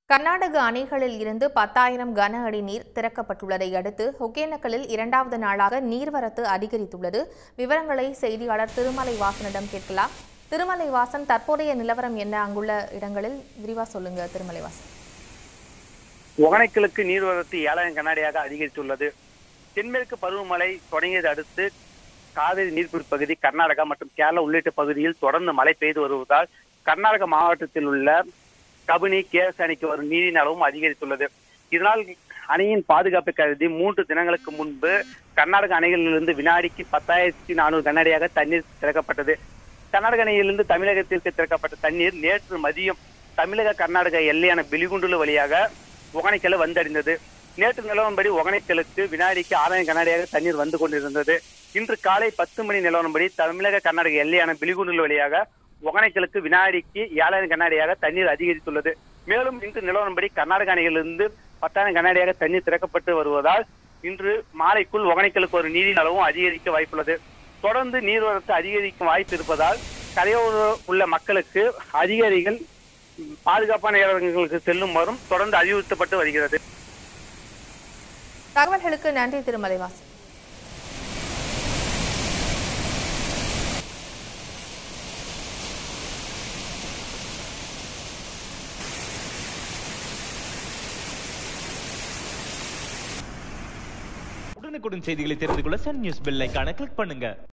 கர்நாடக அணைகளில் இருந்து பத்தாயிரம் கன அடி நீர் திறக்கப்பட்டுள்ளதை அடுத்து ஒகேனக்கலில் இரண்டாவது நாளாக நீர்வரத்து அதிகரித்துள்ளது விவரங்களை செய்தியாளர் திருமலை வாசனிடம் கேட்கலாம் திருமலை வாசன் தற்போதைய நிலவரம் என்ன அங்குள்ள இடங்களில் விரிவா சொல்லுங்க திருமலை வாசன் ஒகனைக்கலுக்கு நீர்வரத்து ஏழாயிரம் கண்ணாடியாக அதிகரித்துள்ளது தென்மேற்கு பருவமழை தொடங்கியதை அடுத்து காவிரி நீர்பிடிப்பு பகுதி கர்நாடகா மற்றும் கேரளா உள்ளிட்ட பகுதியில் தொடர்ந்து மழை பெய்து வருவதால் கர்நாடக மாவட்டத்தில் உள்ள கபினி கேஎஸ் அணைக்கு வரும் நீரின் அளவும் அதிகரித்துள்ளது இதனால் அணையின் பாதுகாப்பை கருதி மூன்று தினங்களுக்கு முன்பு கர்நாடக அணைகளிலிருந்து வினாடிக்கு பத்தாயிரத்தி நானூறு கண்ணாடியாக தண்ணீர் திறக்கப்பட்டது கர்நாடக அணையிலிருந்து தமிழகத்திற்கு திறக்கப்பட்ட தண்ணீர் நேற்று மதியம் தமிழக கர்நாடக எல்லையான பிலிகுண்டுலு வழியாக ஒகனைக்கல் வந்தடைந்தது நேற்று நிலவரப்படி ஒகனைக்கலுக்கு வினாடிக்கு ஆறாயிரம் கண்ணாடியாக தண்ணீர் வந்து கொண்டிருந்தது இன்று காலை பத்து மணி நிலவரப்படி தமிழக கர்நாடக எல்லையான பிலிகுண்டுலு வழியாக ஒகனைக்கலுக்கு வினாடிக்கு ஏழாயிரம் கண்ணாடியாக தண்ணீர் அதிகரித்துள்ளது மேலும் இன்று நிலவரப்படி கர்நாடக அணையிலிருந்து பத்தாயிரம் கண்ணாடியாக தண்ணீர் திறக்கப்பட்டு வருவதால் இன்று மாலைக்குள் ஒகனைக்கலுக்கு ஒரு நீரின் அளவும் அதிகரிக்க வாய்ப்புள்ளது தொடர்ந்து நீர்வரத்து அதிகரிக்கும் வாய்ப்பு இருப்பதால் கரையோர உள்ள மக்களுக்கு அதிகாரிகள் பாதுகாப்பான இடங்களுக்கு செல்லும் வரும் தொடர்ந்து அறிவுறுத்தப்பட்டு வருகிறது தகவல்களுக்கு நன்றி திருமலை வாசன் உடனுக்குடன் செய்திகளை தெரிந்து கொள்ள சன் நியூஸ் பெல் ஐகானை கிளிக் பண்ணுங்க